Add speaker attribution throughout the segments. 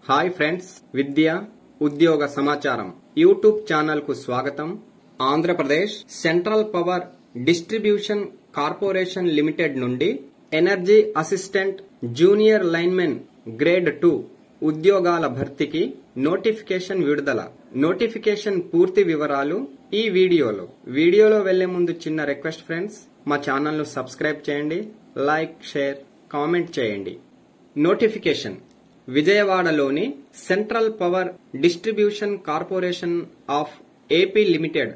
Speaker 1: hi friends విద్య ఉద్యోగ సమాచారం YouTube channel కు స్వాగతం Andhra Pradesh central power distribution corporation limited నుండి energy assistant junior linemen grade two ఉద్యోగాల భర్తీకి నోటిఫికేషన్ విడుదల నోటిఫికేషన్ పూర్తి వివరాలు ఈ వీడియోలో వీడియోలో వెళ్లే ముందు చిన్న రిక్వెస్ట్ ఫ్రెండ్స్ మా ఛానల్ ను సబ్స్క్రైబ్ చేయండి లైక్ షేర్ కామెంట్ చేయండి నోటిఫికేషన్ విజయవాడలోని central power distribution corporation of AP limited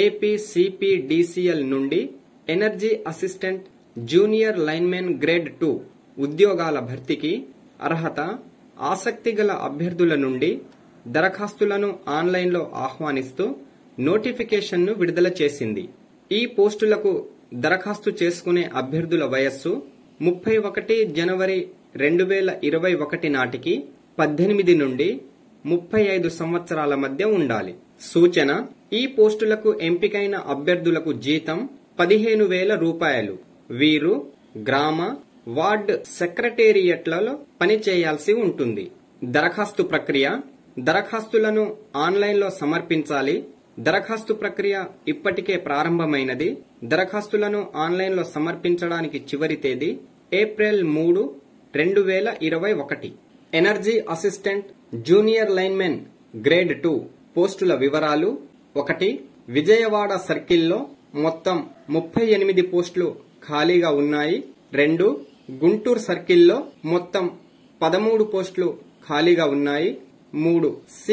Speaker 1: APCPDCL నుండి energy assistant junior linemen grade two ఉద్యోగాల భర్తీకి అర్హత ఆసక్తి గల అభ్యర్థుల నుండి దరఖాస్తులను ఆన్లైన్లో ఆహ్వానిస్తూ నోటిఫికేషన్ను విడుదల చేసింది ఈ పోస్టులకు దరఖాస్తు చేసుకునే అభ్యర్థుల వయస్సు ముప్పై ఒకటి జనవరి రెండు వేల ఇరవై ఒకటి నాటికి పద్దెనిమిది నుండి ముప్పై ఐదు సంవత్సరాల మధ్య ఉండాలి సూచన ఈ పోస్టులకు ఎంపికైన అభ్యర్థులకు జీతం పదిహేను వేల రూపాయలు వీరు గ్రామ వార్డ్ సెక్రటేరియట్లలో పనిచేయాల్సి ఉంటుంది దరఖాస్తు ప్రక్రియ దరఖాస్తులను ఆన్లైన్లో సమర్పించాలి దరఖాస్తు ప్రక్రియ ఇప్పటికే ప్రారంభమైనది దరఖాస్తులను ఆన్లైన్లో సమర్పించడానికి చివరి తేదీ ఏప్రిల్ మూడు రెండు వేల ఇరవై ఒకటి energy assistant junior linemen grade two పోస్టుల వివరాలు ఒకటి విజయవాడ సర్కిల్లో మొత్తం ముప్పై ఎనిమిది పోస్టులు ఖాళీగా ఉన్నాయి రెండు గుంటూరు సర్కిల్లో మొత్తం పదమూడు పోస్టులు ఖాళీగా ఉన్నాయి మూడు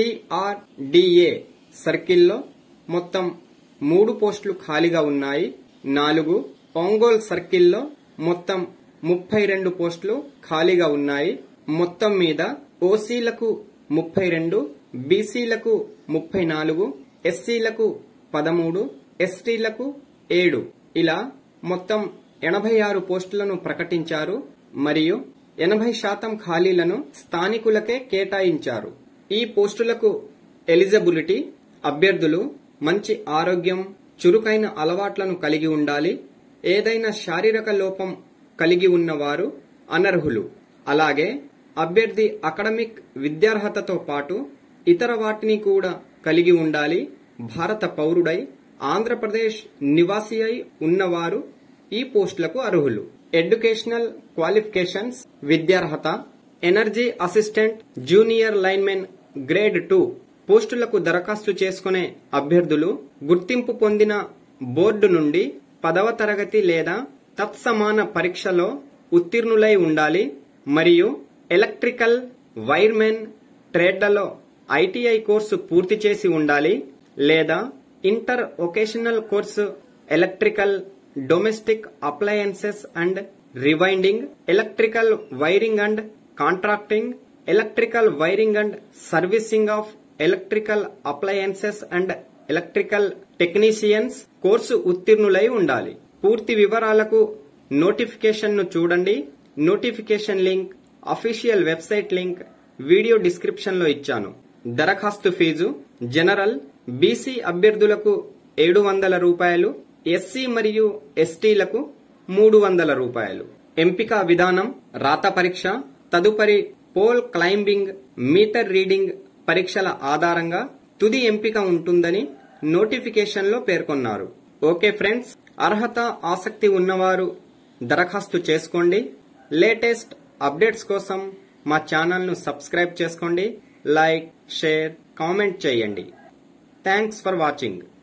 Speaker 1: సిఆర్డిఏ సర్కిల్లో మొత్తం మూడు పోస్టులు ఖాళీగా ఉన్నాయి నాలుగు ఒంగోల్ సర్కిల్లో మొత్తం ముప్పై రెండు పోస్టులు ఖాళీగా ఉన్నాయి మొత్తం మీద ఓసీలకు ముప్పై రెండు బీసీలకు ముప్పై నాలుగు ఎస్సీలకు పదమూడు ఎస్టీలకు ఏడు ఇలా మొత్తం ఎనభై ఆరు పోస్టులను ప్రకటించారు మరియు ఎనభై శాతం ఖాళీలను స్థానికులకే కేటాయించారు ఈ పోస్టులకు ఎలిజిబిలిటీ అభ్యర్థులు మంచి ఆరోగ్యం చురుకైన అలవాట్లను కలిగి ఉండాలి ఏదైనా శారీరక లోపం కలిగి ఉన్నవారు అనర్హులు అలాగే అభ్యర్థి అకాడమిక్ విద్యార్హతతో పాటు ఇతర వాటిని కూడా కలిగి ఉండాలి భారత పౌరుడై ఆంధ్రప్రదేశ్ నివాసి అయి ఉన్నవారు ఈ పోస్టులకు అర్హులు ఎడ్యుకేషనల్ క్వాలిఫికేషన్స్ విద్యార్హత energy assistant junior linemen grade two పోస్టులకు దరఖాస్తు చేసుకునే అభ్యర్థులు గుర్తింపు పొందిన బోర్డు నుండి పదవ తరగతి లేదా తత్సమాన పరీక్షలో ఉత్తీర్ణులై ఉండాలి మరియు ఎలక్ట్రికల్ వైర్మెన్ ట్రేడ్లలో ఐటీఐ కోర్సు పూర్తి చేసి ఉండాలి లేదా inter vocational course electrical domestic appliances and rewinding electrical wiring and contracting electrical wiring and servicing of electrical appliances and electrical technicians course ఉత్తీర్ణులై ఉండాలి పూర్తి వివరాలకు నోటిఫికేషన్ ను చూడండి notification link official website link video description లో ఇచ్చాను దరఖాస్తు fee general BC అభ్యర్థులకు ఏడు వందల రూపాయలు ఎస్సీ మరియు ఎస్టీలకు మూడు వందల రూపాయలు ఎంపిక విధానం రాత పరీక్ష తదుపరి పోల్ క్లైంబింగ్ మీటర్ రీడింగ్ పరీక్షల ఆధారంగా తుది ఎంపిక ఉంటుందని నోటిఫికేషన్ లో పేర్కొన్నారు ఓకే ఫ్రెండ్స్ అర్హత ఆసక్తి ఉన్నవారు దరఖాస్తు చేసుకోండి లేటెస్ట్ అప్డేట్స్ కోసం మా ఛానల్ను సబ్స్క్రైబ్ చేసుకోండి లైక్ షేర్ కామెంట్ చేయండి థ్యాంక్స్ ఫర్ వాచింగ్